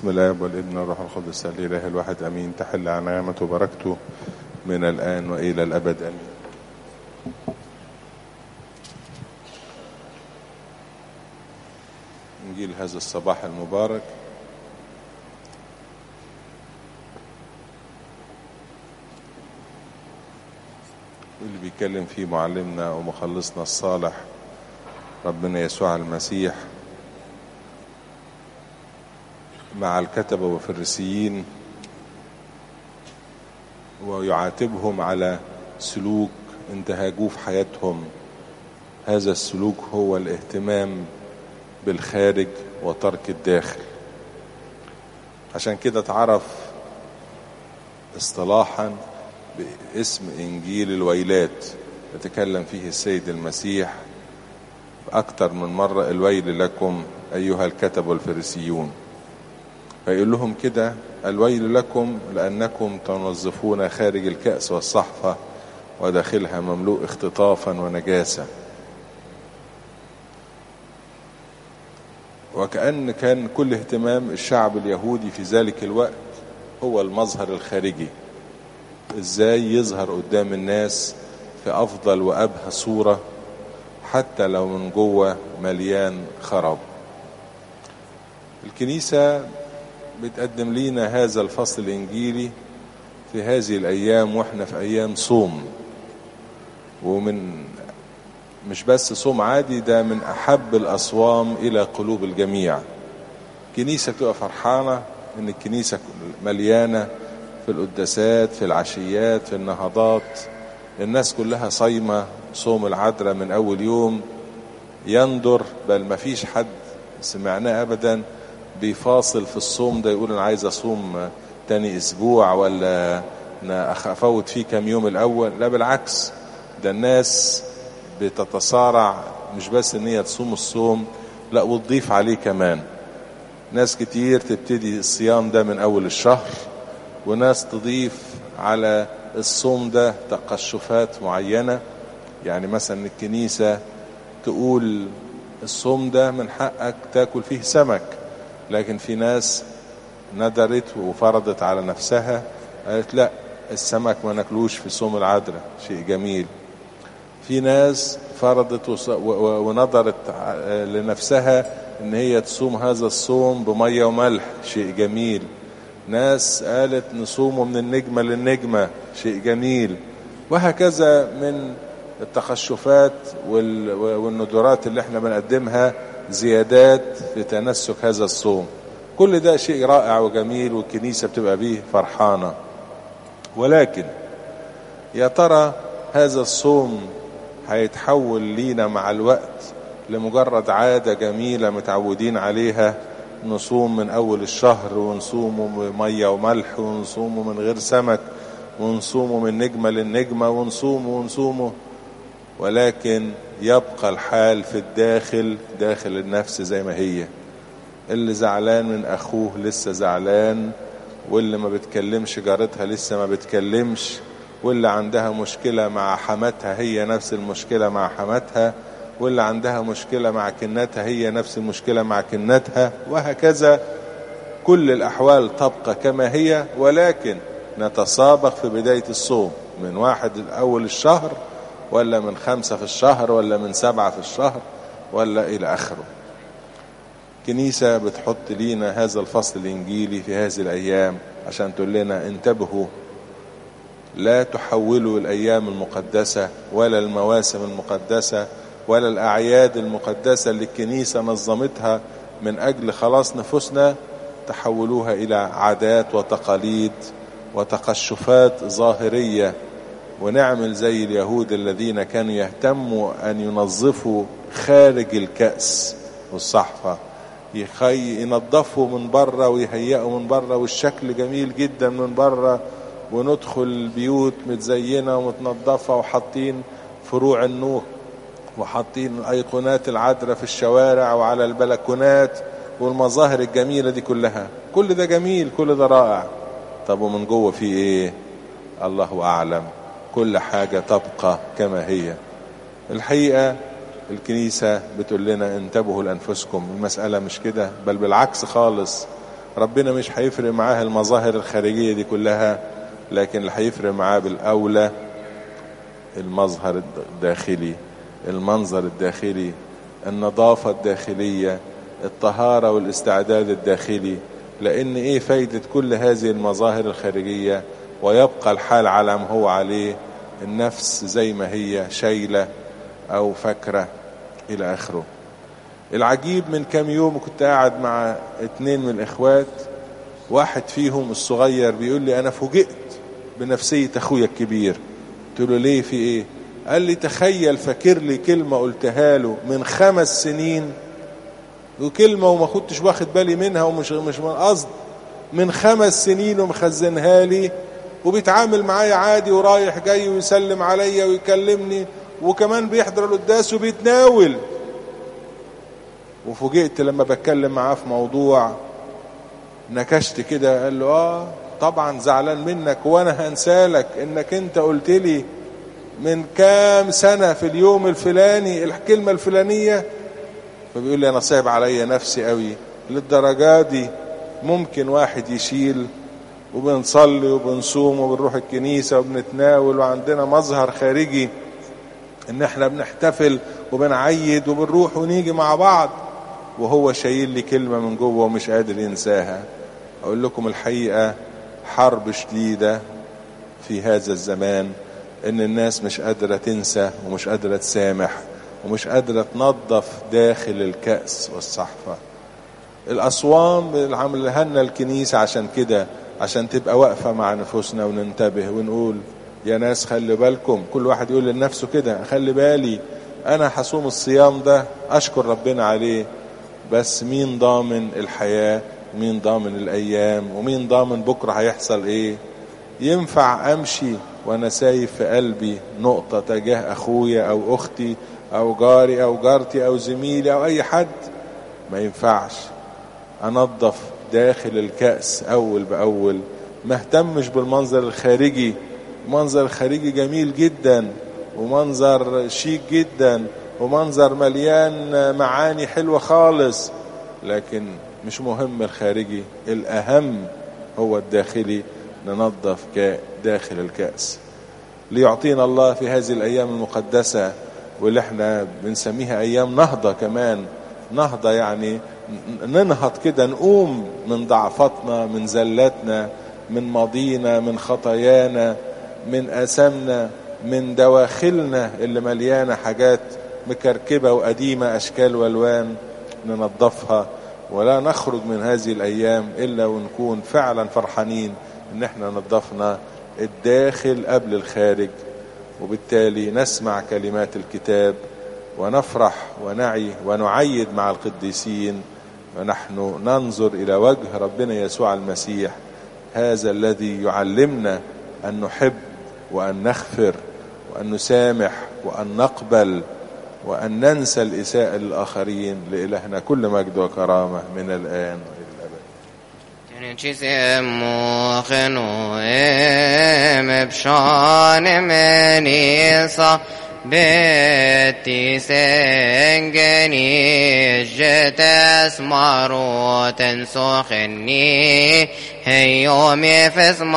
بسم الله والابن والروح القدس الاله الواحد امين تحل على نعمته وبركته من الان والى الابد امين انجيل هذا الصباح المبارك واللي بيتكلم فيه معلمنا ومخلصنا الصالح ربنا يسوع المسيح مع الكتبة والفريسيين ويعاتبهم على سلوك انتهاجوه في حياتهم هذا السلوك هو الاهتمام بالخارج وترك الداخل عشان كده اتعرف اصطلاحا باسم انجيل الويلات يتكلم فيه السيد المسيح اكتر من مرة الويل لكم ايها الكتب والفريسيون فيقول لهم كده الويل لكم لأنكم تنظفون خارج الكأس والصحفة وداخلها مملوء اختطافا ونجاسة وكأن كان كل اهتمام الشعب اليهودي في ذلك الوقت هو المظهر الخارجي ازاي يظهر قدام الناس في أفضل وأبهى صورة حتى لو من جوه مليان خراب الكنيسة بتقدم لينا هذا الفصل الإنجيلي في هذه الأيام وإحنا في أيام صوم ومن مش بس صوم عادي ده من أحب الأصوام إلى قلوب الجميع كنيسة بتبقى فرحانة إن الكنيسة مليانة في القداسات في العشيات في النهضات الناس كلها صايمة صوم العذراء من أول يوم يندر بل ما فيش حد سمعناه أبدا بيفاصل في الصوم ده يقول انا عايز اصوم تاني اسبوع ولا انا افوت فيه كام يوم الاول لا بالعكس ده الناس بتتصارع مش بس ان هي تصوم الصوم لا وتضيف عليه كمان ناس كتير تبتدي الصيام ده من اول الشهر وناس تضيف على الصوم ده تقشفات معينة يعني مثلا الكنيسة تقول الصوم ده من حقك تاكل فيه سمك لكن في ناس ندرت وفرضت على نفسها قالت لا السمك ما ناكلوش في صوم العذراء شيء جميل في ناس فرضت ونظرت لنفسها ان هي تصوم هذا الصوم بمية وملح شيء جميل ناس قالت نصومه من النجمة للنجمة شيء جميل وهكذا من التخشفات والندرات اللي احنا بنقدمها زيادات في تنسك هذا الصوم كل ده شيء رائع وجميل والكنيسة بتبقى بيه فرحانة ولكن يا ترى هذا الصوم هيتحول لينا مع الوقت لمجرد عادة جميلة متعودين عليها نصوم من أول الشهر ونصومه بمية وملح ونصومه من غير سمك ونصومه من نجمة للنجمة ونصومه ونصومه ولكن يبقى الحال في الداخل داخل النفس زي ما هي اللي زعلان من اخوه لسه زعلان واللي ما بتكلمش جارتها لسه ما بتكلمش واللي عندها مشكلة مع حماتها هي نفس المشكلة مع حماتها واللي عندها مشكلة مع كنتها هي نفس المشكلة مع كنتها وهكذا كل الأحوال تبقى كما هي ولكن نتسابق في بداية الصوم من واحد أول الشهر ولا من خمسة في الشهر ولا من سبعة في الشهر ولا إلى آخره كنيسة بتحط لينا هذا الفصل الإنجيلي في هذه الأيام عشان تقول لنا انتبهوا لا تحولوا الأيام المقدسة ولا المواسم المقدسة ولا الأعياد المقدسة اللي الكنيسة نظمتها من أجل خلاص نفوسنا تحولوها إلى عادات وتقاليد وتقشفات ظاهرية ونعمل زي اليهود الذين كانوا يهتموا أن ينظفوا خارج الكأس والصحفة ينظفوا من بره ويهيئوا من بره والشكل جميل جدا من بره وندخل البيوت متزينة ومتنظفة وحاطين فروع النور وحاطين أيقونات العذراء في الشوارع وعلى البلكونات والمظاهر الجميلة دي كلها كل ده جميل كل ده رائع طب ومن جوه في ايه الله أعلم كل حاجة تبقى كما هي الحقيقة الكنيسة بتقول لنا انتبهوا لأنفسكم المسألة مش كده بل بالعكس خالص ربنا مش هيفرق معاه المظاهر الخارجية دي كلها لكن اللي هيفرق معاه بالأولى المظهر الداخلي المنظر الداخلي النظافة الداخلية الطهارة والاستعداد الداخلي لأن إيه فايدة كل هذه المظاهر الخارجية ويبقى الحال على ما هو عليه النفس زي ما هي شايلة أو فكرة إلى آخره العجيب من كام يوم كنت قاعد مع اتنين من الإخوات واحد فيهم الصغير بيقول لي أنا فوجئت بنفسية أخويا الكبير قلت له ليه في إيه قال لي تخيل فاكر لي كلمة قلتها له من خمس سنين وكلمة وما كنتش واخد بالي منها ومش مش من قصد من خمس سنين ومخزنها لي وبيتعامل معايا عادي ورايح جاي ويسلم عليا ويكلمني وكمان بيحضر القداس وبيتناول وفوجئت لما بتكلم معاه في موضوع نكشت كده قال له اه طبعا زعلان منك وانا هنسالك انك انت قلت لي من كام سنة في اليوم الفلاني الكلمة الفلانية فبيقول لي انا صعب عليا نفسي قوي للدرجة دي ممكن واحد يشيل وبنصلي وبنصوم وبنروح الكنيسة وبنتناول وعندنا مظهر خارجي ان احنا بنحتفل وبنعيد وبنروح ونيجي مع بعض وهو شايل لي كلمة من جوه ومش قادر ينساها اقول لكم الحقيقة حرب شديدة في هذا الزمان ان الناس مش قادرة تنسى ومش قادرة تسامح ومش قادرة تنظف داخل الكأس والصحفة الأصوام اللي عملها لنا الكنيسة عشان كده عشان تبقى واقفة مع نفوسنا وننتبه ونقول يا ناس خلي بالكم كل واحد يقول لنفسه كده خلي بالي أنا هصوم الصيام ده أشكر ربنا عليه بس مين ضامن الحياة مين ضامن الأيام ومين ضامن بكرة هيحصل إيه ينفع أمشي وأنا سايف في قلبي نقطة تجاه أخويا أو أختي أو جاري أو جارتي أو زميلي أو أي حد ما ينفعش أنظف داخل الكأس أول بأول ما اهتمش بالمنظر الخارجي منظر خارجي جميل جدا ومنظر شيك جدا ومنظر مليان معاني حلوة خالص لكن مش مهم الخارجي الأهم هو الداخلي ننظف داخل الكأس ليعطينا الله في هذه الأيام المقدسة واللي احنا بنسميها أيام نهضة كمان نهضة يعني ننهض كده نقوم من ضعفتنا من زلاتنا من ماضينا من خطايانا من أسامنا من دواخلنا اللي مليانة حاجات مكركبة وقديمة أشكال والوان ننظفها ولا نخرج من هذه الأيام إلا ونكون فعلا فرحانين إن احنا نظفنا الداخل قبل الخارج وبالتالي نسمع كلمات الكتاب ونفرح ونعي ونعيد مع القديسين ونحن ننظر إلى وجه ربنا يسوع المسيح هذا الذي يعلمنا أن نحب وأن نغفر وأن نسامح وأن نقبل وأن ننسى الإساءة للآخرين لإلهنا كل مجد وكرامة من الآن وإلى الأبد موخنو ام بشان منيصة بيتي سنجني جت اسمارو تنسخني هيومي في